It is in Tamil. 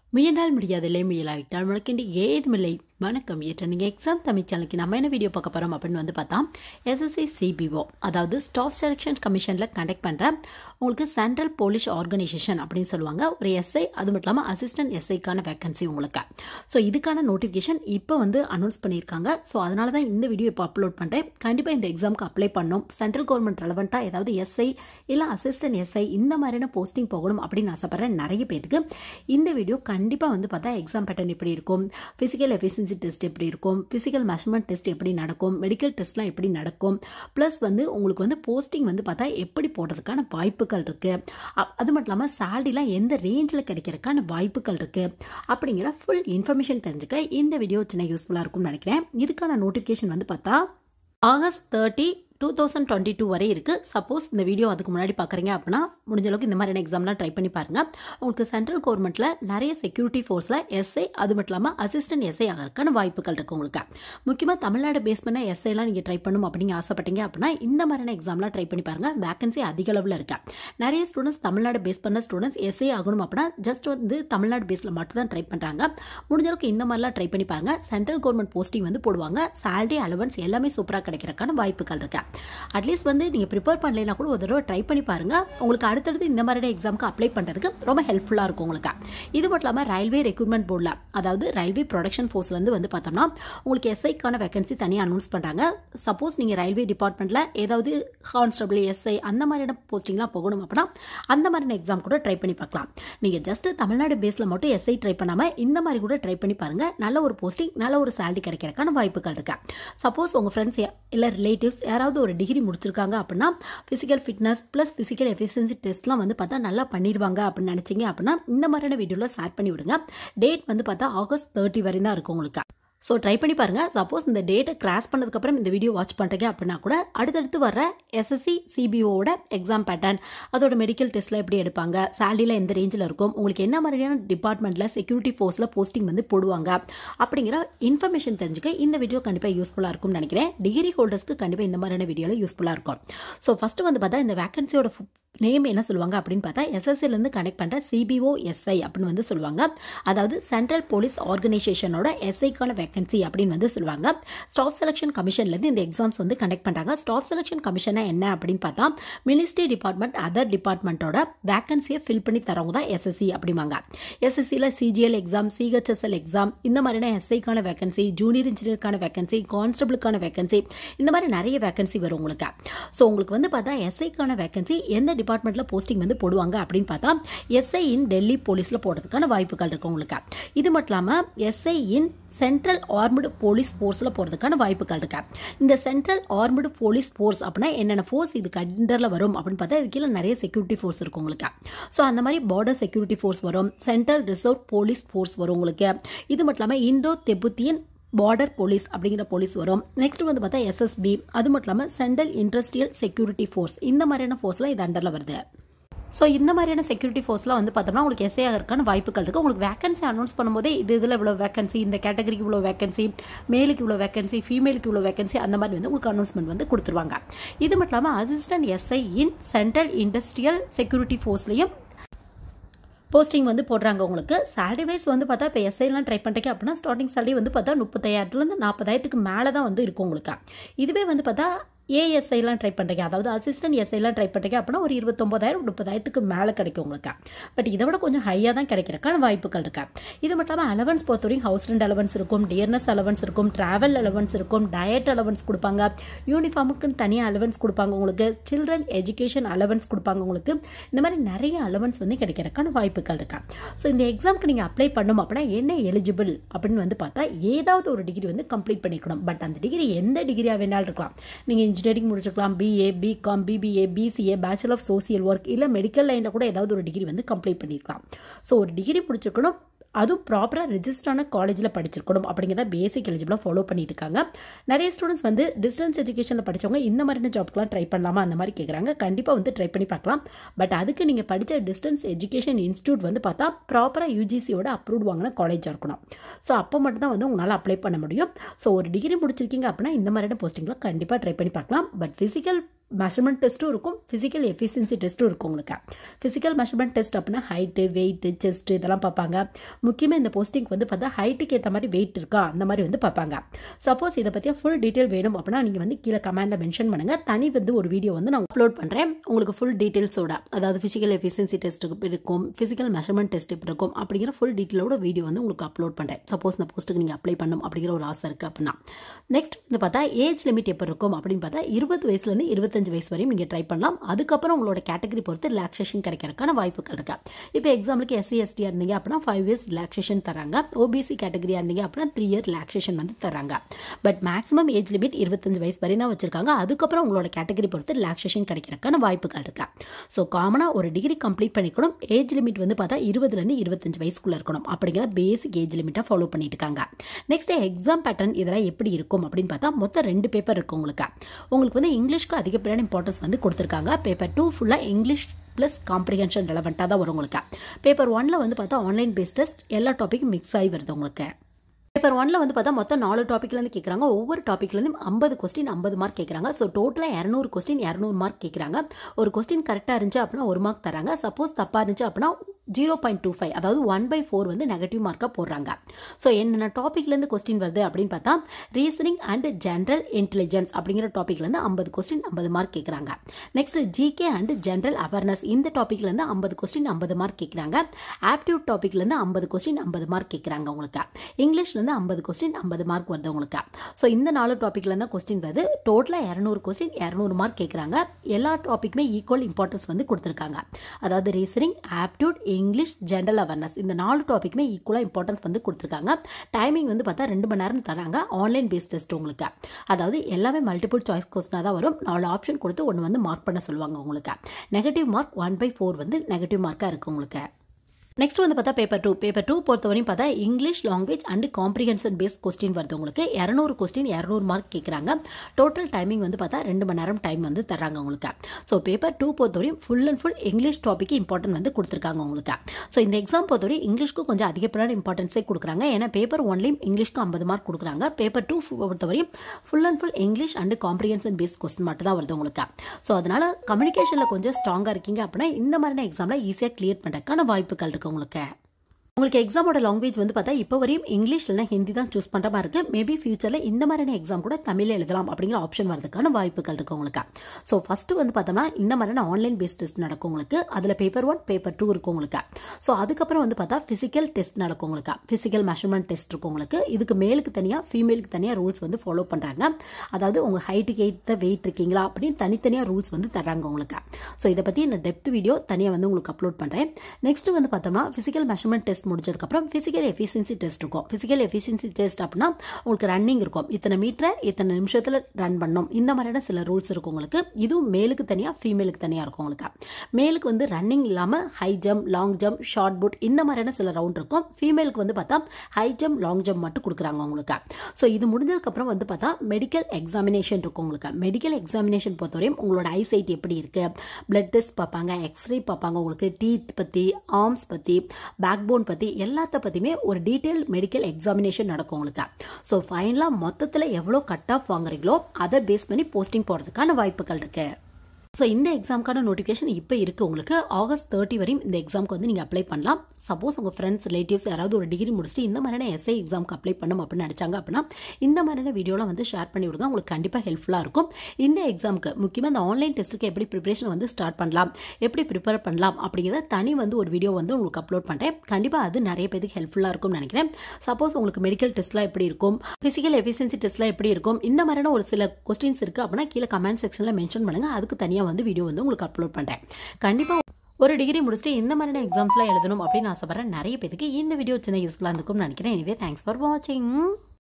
முயன்றால் முடியாதில்லை முயலாயிட்டால் முழக்கின்றி ஏதுமில்லை வணக்கம் ஏற்ற நீங்கள் எக்ஸாம் தமிழ் சேனலுக்கு நம்ம என்ன வீடியோ பார்க்க போகிறோம் அப்படின்னு வந்து பார்த்தா எஸ்எஸ்சி சிபிஓ அதாவது ஸ்டாஃப் செலெக்ஷன் கமிஷனில் கண்டக்ட் பண்ணுற உங்களுக்கு சென்ட்ரல் போலீஸ் ஆர்கனைசேஷன் அப்படின்னு சொல்லுவாங்க ஒரு எஸ்ஐ அது மட்டும் இல்லாமல் அசிஸ்டன்ட் எஸ்ஐக்கான வேகன்சி உங்களுக்கு ஸோ இதுக்கான நோட்டிஃபிகேஷன் இப்போ வந்து அனௌன்ஸ் பண்ணியிருக்காங்க ஸோ அதனால தான் இந்த வீடியோ இப்போ அப்லோட் பண்ணுறேன் கண்டிப்பாக இந்த எக்ஸாமுக்கு அப்ளை பண்ணணும் சென்ட்ரல் கவர்மெண்ட் ரெலவெண்ட்டாக ஏதாவது எஸ்ஐ இல்லை அசிஸ்டன்ட் எஸ்ஐ இந்த மாதிரியான போஸ்டிங் போகணும் அப்படின்னு ஆசைப்படுறேன் நிறைய பேருக்கு இந்த வீடியோ கண்டிப்பாக வந்து பார்த்தா எக்ஸாம் பேட்டர்ன் எப்படி இருக்கும் ஃபிசிக்கல் எஃபிஷியன்சி டெஸ்ட் எப்படி இருக்கும் ஃபிசிக்கல் மெஷர்மெண்ட் டெஸ்ட் எப்படி நடக்கும் மெடிக்கல் டெஸ்ட்லாம் எப்படி நடக்கும் ப்ளஸ் வந்து உங்களுக்கு வந்து போஸ்டிங் வந்து பார்த்தா எப்படி போடுறதுக்கான வாய்ப்புகள் இருக்குது அது மட்டும் இல்லாமல் சேலரிலாம் எந்த ரேஞ்சில் கிடைக்கிறதுக்கான வாய்ப்புகள் இருக்குது அப்படிங்கிற ஃபுல் இன்ஃபர்மேஷன் தெரிஞ்சுக்க இந்த வீடியோ சின்ன யூஸ்ஃபுல்லாக இருக்கும்னு நினைக்கிறேன் இதுக்கான நோட்டிஃபிகேஷன் வந்து பார்த்தா August thirty two thousand twenty two வரை இருக்குது சப்போஸ் இந்த வீடியோ அதுக்கு முன்னாடி பார்க்குறீங்க அப்படின்னா முடிஞ்ச அளவுக்கு இந்த மாதிரியான எக்ஸாம்லாம் ட்ரை பண்ணி பாருங்கள் உங்களுக்கு சென்ட்ரல் கவர்மெண்ட்டில் நிறைய செக்யூரிட்டி ஃபோர்ஸில் எஸ்ஐ அது மட்டும் இல்லாமல் அசிஸ்டன்ட் எஸ்ஐ ஆகிறதுக்கான வாய்ப்புகள் இருக்குது உங்களுக்கு முக்கியமாக தமிழ்நாடு பேஸ் பண்ண எஸ்ஐலாம் நீங்கள் ட்ரை பண்ணணும் அப்படிங்க ஆசைப்பட்டீங்க அப்படின்னா இந்த மாதிரியான எக்ஸாம்லாம் ட்ரை பண்ணி பாருங்கள் வேகன்சி அதிக அளவில் இருக்கா நிறைய ஸ்டூடெண்ட்ஸ் தமிழ்நாடு பேஸ் பண்ண ஸ்டூடெண்ட்ஸ் எஸ்ஐ ஆகணும் அப்படின்னா ஜஸ்ட் வந்து தமிழ்நாடு பேஸில் மட்டும் தான் ட்ரை பண்ணுறாங்க முடிஞ்ச அளவுக்கு இந்த மாதிரிலாம் ட்ரை பண்ணி பாருங்கள் சென்ட்ரல் கவர்மெண்ட் போஸ்டிங் வந்து போடுவாங்க சேலரி அலவன்ஸ் எல்லாமே சூப்பராக கிடைக்கிறதுக்கான வாய்ப்புகள் இருக்கு அட்லீஸ்ட் வந்து நீங்கள் ப்ரிப்பேர் பண்ணலைன்னா கூட ஒரு தடவை ட்ரை பண்ணி பாருங்கள் உங்களுக்கு அடுத்தடுத்து இந்த மாதிரியான எக்ஸாமுக்கு அப்ளை பண்ணுறதுக்கு ரொம்ப ஹெல்ப்ஃபுல்லாக இருக்கும் உங்களுக்கு இது மட்டும் இல்லாமல் ரயில்வே ரெக்ரூட்மெண்ட் போர்டில் அதாவது ரயில்வே ப்ரொடக்ஷன் ஃபோர்ஸ்லேருந்து வந்து பார்த்தோம்னா உங்களுக்கு எஸ்ஐக்கான வேகன்சி தனியாக அனௌன்ஸ் பண்ணுறாங்க சப்போஸ் நீங்கள் ரயில்வே டிபார்ட்மெண்ட்டில் ஏதாவது கான்ஸ்டபிள் எஸ்ஐ அந்த மாதிரியான போஸ்டிங்லாம் போகணும் அப்படின்னா அந்த மாதிரியான எக்ஸாம் கூட ட்ரை பண்ணி பார்க்கலாம் நீங்கள் ஜஸ்ட் தமிழ்நாடு பேஸில் மட்டும் எஸ்ஐ ட்ரை பண்ணாமல் இந்த மாதிரி கூட ட்ரை பண்ணி பாருங்கள் நல்ல ஒரு போஸ்டிங் நல்ல ஒரு சேலரி கிடைக்கிறதுக்கான வாய்ப்புகள் இருக்கு சப்போஸ் உங்கள் ஃப்ரெண்ட்ஸ் இல்லை ரிலேட்டிவ்ஸ் யாராவது ஒரு டிகிரி முடிச்சிருக்காங்க அப்படின்னா physical fitness plus physical efficiency டெஸ்ட்லாம் வந்து பார்த்தா நல்லா பண்ணிடுவாங்க அப்படின்னு நினச்சிங்க அப்படின்னா இந்த மாதிரியான வீடியோவில் ஷேர் பண்ணி விடுங்க டேட் வந்து பார்த்தா ஆகஸ்ட் தேர்ட்டி வரையும் தான் இருக்கும் உங்களுக்கு ஸோ ட்ரை பண்ணி பாருங்கள் சப்போஸ் இந்த டேட்டை கிராஸ் பண்ணதுக்கப்புறம் இந்த வீடியோ வாட்ச் பண்ணுறீங்க அப்படின்னா கூட அடுத்தடுத்து வர எஸ்எஸ்சி சிபிஓட எக்ஸாம் பேட்டர்ன் அதோட மெடிக்கல் டெஸ்ட்டில் எப்படி எடுப்பாங்க சேலரியில் எந்த ரேஞ்சில் இருக்கும் உங்களுக்கு என்ன மாதிரியான டிபார்ட்மெண்ட்டில் செக்யூரிட்டி ஃபோர்ஸில் போஸ்டிங் வந்து போடுவாங்க அப்படிங்கிற இன்ஃபர்மேஷன் தெரிஞ்சுக்க இந்த வீடியோ கண்டிப்பாக யூஸ்ஃபுல்லாக இருக்கும்னு நினைக்கிறேன் டிகிரி ஹோல்டர்ஸ்க்கு கண்டிப்பாக இந்த மாதிரியான வீடியோவில் யூஸ்ஃபுல்லாக இருக்கும் ஸோ ஃபஸ்ட்டு வந்து பார்த்தா இந்த வேகன்சியோட நேம் என்ன சொல்லுவாங்க அப்படின்னு பார்த்தா எஸ்எஸ்சிலேருந்து கனெக்ட் பண்ணுற சிபிஓ எஸ்ஐ அப்படின்னு வந்து சொல்லுவாங்க அதாவது சென்ட்ரல் போலீஸ் ஆர்கனைசேஷனோட எஸ்ஐக்கான வேகன்சி அப்படின்னு வந்து சொல்லுவாங்க ஸ்டாஃப் செலெக்ஷன் கமிஷன்லேருந்து இந்த எக்ஸாம்ஸ் வந்து கண்டக்ட் பண்ணுறாங்க ஸ்டாஃப் செலெக்ஷன் கமிஷனை என்ன அப்படின்னு பார்த்தா மினிஸ்ட்ரி டிபார்ட்மெண்ட் அதர் டிபார்ட்மெண்ட்டோட வேகன்சியை ஃபில் பண்ணி தரவங்க தான் எஸ்எஸ்சி அப்படிம்பாங்க எஸ்எஸ்சியில் சிஜிஎல் எக்ஸாம் சிஹெச்எஸ்எல் எக்ஸாம் இந்த மாதிரியான எஸ்ஐக்கான வேகன்சி ஜூனியர் இன்ஜினியருக்கான வேகன்சி கான்ஸ்டபிளுக்கான வேகன்சி இந்த மாதிரி நிறைய வேகன்சி வரும் உங்களுக்கு ஸோ உங்களுக்கு வந்து பார்த்தா எஸ்ஐக்கான வேகன்சி எந்த டிபார்ட்மெண்ட்டில் போஸ்டிங் வந்து போடுவாங்க அப்படின்னு பார்த்தா எஸ்ஐ இன் டெல்லி போலீஸில் போடுறதுக்கான வாய்ப்புகள் இருக்குது உங்களுக்கு இது மட்டும் இல்லாமல் SI in central armed police ஃபோர்ஸில் போகிறதுக்கான வாய்ப்புகள் இருக்கு இந்த சென்ட்ரல் ஆர்மடு போலீஸ் ஃபோர்ஸ் அப்படின்னா என்னென்ன ஃபோர்ஸ் இதுக்கு அண்டரில் வரும் அப்படின்னு பார்த்தா இது கீழே நிறைய செக்யூரிட்டி ஃபோர்ஸ் இருக்கும் உங்களுக்கு ஸோ அந்த மாதிரி பார்டர் செக்யூரிட்டி ஃபோர்ஸ் வரும் சென்ட்ரல் ரிசர்வ் போலீஸ் ஃபோர்ஸ் வரும் உங்களுக்கு இது மட்டும் இல்லாமல் இண்டோ தெபுத்தியன் பார்டர் போலீஸ் அப்படிங்கிற போலீஸ் வரும் நெக்ஸ்ட் வந்து பார்த்தா எஸ்எஸ்பி அது மட்டும் இல்லாமல் சென்ட்ரல் இண்டஸ்ட்ரியல் செக்யூரிட்டி ஃபோர்ஸ் இந்த மாதிரியான ஃபோர்ஸ்லாம் இது அண்டரில் வருது ஸோ இந்த மாதிரியான செக்யூரிட்டி ஃபோர்ஸ்லாம் வந்து பார்த்தோம்னா உங்களுக்கு எஸ்ஏ ஆகிறதுக்கான வாய்ப்புகள் இருக்குது உங்களுக்கு வேகன்சி அனௌன்ஸ் பண்ணும்போதே இது இதில் இவ்வளோ வேகன்சி இந்த கேட்டகரிக்கு இவ்வளோ வேகன்சி மேலுக்கு இவ்வளோ வேகன்சி ஃபீமேலுக்கு இவ்வளோ வேகன்சி அந்த மாதிரி வந்து உங்களுக்கு அனௌன்ஸ்மெண்ட் வந்து கொடுத்துருவாங்க இது மட்டும் இல்லாமல் assistant SI in central industrial security ஃபோர்ஸ்லையும் போஸ்டிங் வந்து போடுறாங்க உங்களுக்கு சேலரி வைஸ் வந்து பார்த்தா இப்போ எஸ்ஐலாம் ட்ரை பண்ணுறீங்க அப்படின்னா ஸ்டார்டிங் சேலரி வந்து பார்த்தா முப்பத்தாயிரத்துலேருந்து நாற்பதாயிரத்துக்கு மேலே தான் வந்து இருக்கும் உங்களுக்கு இதுவே வந்து பார்த்தா ஏஎஸ்ஐலாம் ட்ரை பண்ணுறீங்க அதாவது அசிஸ்டன்ட் எஸ்ஐலாம் ட்ரை பண்ணுறீங்க அப்படின்னா ஒரு இருபத்தொம்பதாயிரம் முப்பதாயிரத்துக்கு மேலே கிடைக்கும் உங்களுக்கு பட் இதை விட கொஞ்சம் ஹையாக தான் கிடைக்கிறக்கான வாய்ப்புகள் இருக்கு இது மட்டும் இல்லாமல் அலவன்ஸ் பொறுத்தவரைக்கும் ஹவுஸ் ரெண்ட் அலவன்ஸ் இருக்கும் டியர்னஸ் அலவன்ஸ் இருக்கும் ட்ராவல் அலவன்ஸ் இருக்கும் டயட் அலவன்ஸ் கொடுப்பாங்க யூனிஃபார்முக்குன்னு தனியாக அலவன்ஸ் கொடுப்பாங்க உங்களுக்கு சில்ட்ரன் எஜுகேஷன் அலவன்ஸ் கொடுப்பாங்க உங்களுக்கு இந்த மாதிரி நிறைய அலவன்ஸ் வந்து கிடைக்கிறக்கான வாய்ப்புகள் இருக்கா ஸோ இந்த எக்ஸாமுக்கு நீங்கள் அப்ளை பண்ணணும் அப்படின்னா என்ன எலிஜிபிள் அப்படின்னு வந்து பார்த்தா ஏதாவது ஒரு டிகிரி வந்து கம்ப்ளீட் பண்ணிக்கணும் பட் அந்த டிகிரி எந்த டிகிரியாக வேணாலும் இருக்கலாம் நீங்கள் இன்ஜினியரிங் முடிச்சிருக்கலாம் BA BCom BBA BCA bachelor of social work இல்லை மெடிக்கல் லைனில் கூட ஏதாவது ஒரு டிகிரி வந்து கம்ப்ளீட் பண்ணியிருக்கலாம் ஸோ ஒரு டிகிரி முடிச்சிருக்கணும் அதுவும் ப்ராப்பராக ரிஜிஸ்டரான காலேஜில் படிச்சிருக்கணும் அப்படிங்கிறத பேசிக் எலிஜிபிளாக ஃபாலோ பண்ணிட்டு இருக்காங்க நிறைய ஸ்டூடெண்ட்ஸ் வந்து டிஸ்டன்ஸ் எஜுகேஷனில் படித்தவங்க இந்த மாதிரியான ஜாப்க்குலாம் ட்ரை பண்ணலாமா அந்த மாதிரி கேட்குறாங்க கண்டிப்பாக வந்து ட்ரை பண்ணி பார்க்கலாம் பட் அதுக்கு நீங்கள் படித்த டிஸ்டன்ஸ் எஜுகேஷன் இன்ஸ்டியூட் வந்து பார்த்தா ப்ராப்பராக யூஜிசியோட அப்ரூவ் வாங்கின காலேஜாக இருக்கணும் ஸோ அப்போ மட்டும் தான் வந்து உங்களால் அப்ளை பண்ண முடியும் ஸோ ஒரு டிகிரி முடிச்சிருக்கீங்க அப்படின்னா இந்த மாதிரியான போஸ்டிங்கில் கண்டிப்பாக ட்ரை பண்ணி பார்க்கலாம் பட் ஃபிசிக்கல் மெஷர்மெண்ட் டெஸ்ட்டும் இருக்கும் ஃபிசிக்கல் எஃபிஷியன்சி டெஸ்ட்டும் இருக்கும் உங்களுக்கு ஃபிசிக்கல் மெஷர்மெண்ட் டெஸ்ட் அப்படின்னா ஹைட்டு வெயிட்டு செஸ்ட் இதெல்லாம் பார்ப்பாங்க முக்கியமாக இந்த போஸ்டிங் வந்து பார்த்தா ஹைட்டுக்கு ஏற்ற மாதிரி வெயிட் இருக்கா அந்த மாதிரி வந்து பார்ப்பாங்க சப்போஸ் இதை பற்றிய ஃபுல் டீட்டெயில் வேணும் அப்படின்னா நீங்கள் வந்து கீழே கமெண்டில் மென்ஷன் பண்ணுங்கள் தனி வந்து ஒரு வீடியோ வந்து நான் அப்லோட் பண்ணுறேன் உங்களுக்கு ஃபுல் டீட்டெயில்ஸோட அதாவது ஃபிசிக்கல் எஃபிஷியன்சி டெஸ்ட் இருக்கும் ஃபிசிக்கல் மெஷர்மெண்ட் டெஸ்ட் இப்படி இருக்கும் அப்படிங்கிற ஃபுல் டீட்டெயிலோட வீடியோ வந்து உங்களுக்கு அப்லோட் பண்ணுறேன் சப்போஸ் இந்த போஸ்ட்டுக்கு நீங்கள் அப்ளை பண்ணும் அப்படிங்கிற ஒரு ஆசை இருக்குது அப்படின்னா நெக்ஸ்ட் வந்து பார்த்தா ஏஜ் லிமிட் எப்போ இருக்கும் அப்படின்னு பார்த்தா இருபது வயசுலேருந்து இருபத்தஞ்சு வயசு வரையும் நீங்கள் ட்ரை பண்ணலாம் அதுக்கப்புறம் உங்களோட கேட்டகரி பொறுத்து ரிலாக்ஸேஷன் கிடைக்கிறதுக்கான வாய்ப்புகள் இருக்கு இப்போ எக்ஸாம்பிளுக்கு எஸ்சி எஸ்டியாக இருந்தீங்க அப்படின்னா ஃபைவ் இயர்ஸ் ரிலாக்ஸேஷன் தராங்க ஓபிசி கேட்டகரியாக இருந்தீங்க அப்படின்னா த்ரீ இயர் ரிலாக்ஸேஷன் வந்து தராங்க பட் மேக்ஸிமம் ஏஜ் லிமிட் இருபத்தஞ்சு வயசு வரையும் தான் வச்சிருக்காங்க அதுக்கப்புறம் உங்களோட கேட்டகரி பொறுத்து ரிலாக்ஸேஷன் கிடைக்கிறதுக்கான வாய்ப்புகள் இருக்கு ஸோ காமனாக ஒரு டிகிரி கம்ப்ளீட் பண்ணிக்கணும் ஏஜ் லிமிட் வந்து பார்த்தா இருபதுலேருந்து இருபத்தஞ்சு வயசுக்குள்ள இருக்கணும் அப்படிங்கிற பேசிக் ஏஜ் லிமிட்டாக ஃபாலோ பண்ணிட்டு இருக்காங்க நெக்ஸ்ட் எக்ஸாம் பேட்டர்ன் இதெல்லாம் எப்படி இருக்கும் அப்படின்னு பார்த்தா மொத்தம் ரெண்டு பேப்பர் இருக்கு உங்களுக்கு உங்களுக்கு வந்து இங்கிலீஷ்க்கு அதிகப்படியான இம்பார்ட்டன்ஸ் வந்து கொடுத்துருக்காங்க பேப்பர் டூ ஃபுல்லாக இங்கிலீஷ் ப்ளஸ் காம்ப்ரிஹென்ஷன் ரெலவெண்ட்டாக தான் வரும் உங்களுக்கு பேப்பர் ஒனில் வந்து பார்த்தா ஆன்லைன் பேஸ் டெஸ்ட் எல்லா டாப்பிக்கும் மிக்ஸ் ஆகி வருது உங்களுக்கு பேப்பர் ஒன்ல வந்து பார்த்தா மொத்தம் நாலு டாப்பிக்லேருந்து கேட்குறாங்க ஒவ்வொரு டாப்பிக்லேருந்து ஐம்பது கொஸ்டின் ஐம்பது மார்க் கேட்குறாங்க ஸோ டோட்டலாக இரநூறு கொஸ்டின் இரநூறு மார்க் கேட்குறாங்க ஒரு கொஸ்டின் கரெக்டாக இருந்துச்சு அப்படின்னா ஒரு மார்க் தராங்க சப்போஸ் தப்பாக இருந்துச்சு அப்படின்னா ஜீரோ பாயிண்ட் டூ ஃபைவ் அதாவது ஒன் பை ஃபோர் வந்து நெகட்டிவ் மார்க்காக போடுறாங்க ஸோ என்னென்ன டாப்பிக்லேருந்து கொஸ்டின் வருது அப்படின்னு பார்த்தா ரீசனிங் அண்ட் ஜென்ரல் இன்டெலிஜென்ஸ் அப்படிங்கிற டாப்பிக்லேருந்து ஐம்பது கொஸ்டின் ஐம்பது மார்க் கேட்குறாங்க next GK and general awareness இந்த டாப்பிக்லேருந்து ஐம்பது கொஸ்டின் ஐம்பது மார்க் கேட்குறாங்க ஆப்டியூட் டாப்பிக்லேருந்து ஐம்பது கொஸ்டின் ஐம்பது மார்க் கேட்குறாங்க உங்களுக்கு இங்கிலீஷ்லேருந்து ஐம்பது கொஸ்டின் ஐம்பது மார்க் வருது உங்களுக்கு ஸோ இந்த நாலு டாப்பிக்லேருந்து கொஸ்டின் வருது டோட்டலாக இரநூறு கொஸ்டின் இரநூறு மார்க் கேட்குறாங்க எல்லா டாப்பிக்குமே ஈக்குவல் இம்பார்ட்டன்ஸ் வந்து கொடுத்துருக்காங்க அதாவது reasoning aptitude English general awareness இந்த நாலு டாப்பிக்குமே ஈக்குவலாக இம்பார்ட்டன்ஸ் வந்து கொடுத்துருக்காங்க டைமிங் வந்து பார்த்தா ரெண்டு மணி நேரம் தராங்க ஆன்லைன் பேஸ்ட் டெஸ்ட் உங்களுக்கு அதாவது எல்லாமே மல்டிபிள் சாய்ஸ் கொஸ்டினாக தான் வரும் நாலு ஆப்ஷன் கொடுத்து ஒன்று வந்து மார்க் பண்ண சொல்லுவாங்க உங்களுக்கு negative mark one by four வந்து நெகட்டிவ் மார்க்காக இருக்குது உங்களுக்கு நெக்ஸ்ட் வந்து பார்த்தா பேப்பர் டூ பேப்பர் டூ பொறுத்தவரையும் பார்த்தா English language and comprehension based question வருது உங்களுக்கு இரநூறு கொஸ்டின் இரநூறு மார்க் கேட்குறாங்க டோட்டல் டைமிங் வந்து பார்த்தா ரெண்டு மணி நேரம் டைம் வந்து தர்றாங்க உங்களுக்கு ஸோ பேப்பர் டூ பொறுத்தவரையும் ஃபுல் அண்ட் ஃபுல் இங்கிலீஷ் டாப்பிக்கு இம்பார்ட்டன்ட் வந்து கொடுத்துருக்காங்க உங்களுக்கு ஸோ இந்த எக்ஸாம் பொறுத்தவரை இங்கிலீஷ்க்கு கொஞ்சம் அதிகப்படியான இம்பார்ட்டன்ஸே கொடுக்குறாங்க ஏன்னா பேப்பர் ஒன்லையும் இங்கிலீஷ்க்கு ஐம்பது மார்க் கொடுக்குறாங்க பேப்பர் டூ பொறுத்தவரையும் full and full English and comprehension based question மட்டும் தான் வருது உங்களுக்கு ஸோ அதனால் கம்யூனிகேஷனில் கொஞ்சம் ஸ்ட்ராங்காக இருக்கீங்க அப்படின்னா இந்த மாதிரியான எக்ஸாமில் ஈஸியாக கிளியர் பண்ணுறதுக்கான வாய்ப்புகள் இருக்குது உங்களுக்கு உங்களுக்கு எக்ஸாமோட லாங்குவேஜ் வந்து பார்த்தா இப்போ வரையும் இங்கிலீஷ் இல்லைனா ஹிந்தி தான் சூஸ் பண்ணுற மாதிரி இருக்குது மேபி ஃபியூச்சரில் இந்த மாதிரியான எக்ஸாம் கூட தமிழில் எழுதலாம் அப்படிங்கிற ஆப்ஷன் வரதுக்கான வாய்ப்புகள் இருக்குது உங்களுக்கு ஸோ ஃபஸ்ட்டு வந்து பார்த்தோம்னா இந்த மாதிரியான ஆன்லைன் பேஸ்ட் டெஸ்ட் நடக்கும் உங்களுக்கு அதில் பேப்பர் ஒன் பேப்பர் டூ இருக்கும் உங்களுக்கு ஸோ அதுக்கப்புறம் வந்து பார்த்தா ஃபிசிக்கல் டெஸ்ட் நடக்கும் உங்களுக்கு ஃபிசிக்கல் மெஷர்மெண்ட் டெஸ்ட் இருக்கும் உங்களுக்கு இதுக்கு மேலுக்கு தனியாக ஃபீமேலுக்கு தனியாக ரூல்ஸ் வந்து ஃபாலோ பண்ணுறாங்க அதாவது உங்கள் ஹைட்டுக்கு ஏற்ற வெயிட் இருக்கீங்களா அப்படின்னு தனித்தனியாக ரூல்ஸ் வந்து தராங்க உங்களுக்கு ஸோ இதை பற்றி நான் டெப்த் வீடியோ தனியாக வந்து உங்களுக்கு அப்லோட் பண்ணுறேன் நெக்ஸ்ட் வந்து பார்த்தோம்னா ஃபிசிக்கல் மெஷர்மெண்ட் டெஸ்ட் முடிச்சதுக்கப்புறம் ஃபிசிக்கல் எஃபிஷியன்சி டெஸ்ட் இருக்கும் ஃபிசிக்கல் எஃபிஷியன்சி டெஸ்ட் அப்படின்னா உங்களுக்கு ரன்னிங் இருக்கும் இத்தனை மீட்டரை இத்தனை நிமிஷத்தில் ரன் பண்ணணும் இந்த மாதிரியான சில ரூல்ஸ் இருக்கும் உங்களுக்கு இதுவும் மேலுக்கு தனியாக ஃபீமேலுக்கு தனியாக இருக்கும் உங்களுக்கு மேலுக்கு வந்து ரன்னிங் இல்லாமல் high jump long jump shot put இந்த மாதிரியான சில ரவுண்ட் இருக்கும் ஃபீமேலுக்கு வந்து பார்த்தா ஹை ஜம்ப் லாங் ஜம்ப் மட்டும் கொடுக்குறாங்க உங்களுக்கு ஸோ இது முடிஞ்சதுக்கப்புறம் வந்து பார்த்தா மெடிக்கல் எக்ஸாமினேஷன் இருக்கும் உங்களுக்கு மெடிக்கல் எக்ஸாமினேஷன் பொறுத்தவரையும் உங்களோட ஐசைட் எப்படி இருக்குது பிளட் டெஸ்ட் பார்ப்பாங்க எக்ஸ்ரே பார்ப்பாங்க உங்களுக்கு டீத் பற்றி ஆர்ம்ஸ் பற்றி பேக் போன் பற்றி எல்லாத்த பற்றியுமே ஒரு டீட்டெயில் மெடிக்கல் எக்ஸாமினேஷன் நடக்கும் உங்களுக்கு ஸோ ஃபைனலாக மொத்தத்தில் எவ்வளோ கட் ஆஃப் வாங்குறீங்களோ அதை பேஸ் பண்ணி போஸ்டிங் போகிறதுக்கான வாய்ப்புகள் இருக்குது ஸோ இந்த எக்ஸாமுக்கான நோட்டிஃபிகேஷன் இப்போ இருக்குது உங்களுக்கு ஆகஸ்ட் தேர்ட்டி வரையும் இந்த எக்ஸாமுக்கு வந்து நீங்கள் அப்ளை பண்ணலாம் சப்போஸ் உங்கள் ஃப்ரெண்ட்ஸ் ரிலேட்டிவ்ஸ் யாராவது ஒரு டிகிரி முடிச்சுட்டு இந்த மாதிரியான எஸ்ஐ எக்ஸாமுக்கு அப்ளை பண்ணணும் அப்படின்னு நினச்சாங்க அப்படின்னா இந்த மாதிரியான வீடியோலாம் வந்து ஷேர் பண்ணி விடுங்க உங்களுக்கு கண்டிப்பாக ஹெல்ப்ஃபுல்லாக இருக்கும் இந்த எக்ஸாமுக்கு முக்கியமாக இந்த ஆன்லைன் டெஸ்ட்டுக்கு எப்படி ப்ரிப்பரேஷன் வந்து ஸ்டார்ட் பண்ணலாம் எப்படி ப்ரிப்பேர் பண்ணலாம் அப்படிங்கிறத தனி வந்து ஒரு வீடியோ வந்து உங்களுக்கு அப்லோட் பண்ணுறேன் கண்டிப்பாக அது நிறைய பேருக்கு ஹெல்ப்ஃபுல்லாக இருக்கும்னு நினைக்கிறேன் சப்போஸ் உங்களுக்கு மெடிக்கல் டெஸ்ட்லாம் எப்படி இருக்கும் ஃபிசிக்கல் எஃபிஷியன்சி டெஸ்ட்லாம் எப்படி இருக்கும் இந்த மாதிரியான ஒரு சில கொஸ்டின்ஸ் இருக்குது அப்படின்னா கீழே கமெண்ட் செக்ஷனில் மென்ஷன் பண்ணுங்கள் அதுக்கு தனியாக வந்து வீடியோ வந்து உங்களுக்கு அப்லோட் பண்ணுறேன் கண்டிப்பாக ஒரு டிகிரி முடிச்சுட்டு இந்த மாதிரியான எக்ஸாம்ஸ்லாம் எழுதணும் அப்படின்னு ஆசைப்படுறேன் நிறைய பேருக்கு இந்த வீடியோ சின்ன யூஸ்ஃபுல்லாக இருந்துக்கும்னு நினைக்கிறேன் எனவே தேங்க்ஸ் ஃபார் வாட்சிங்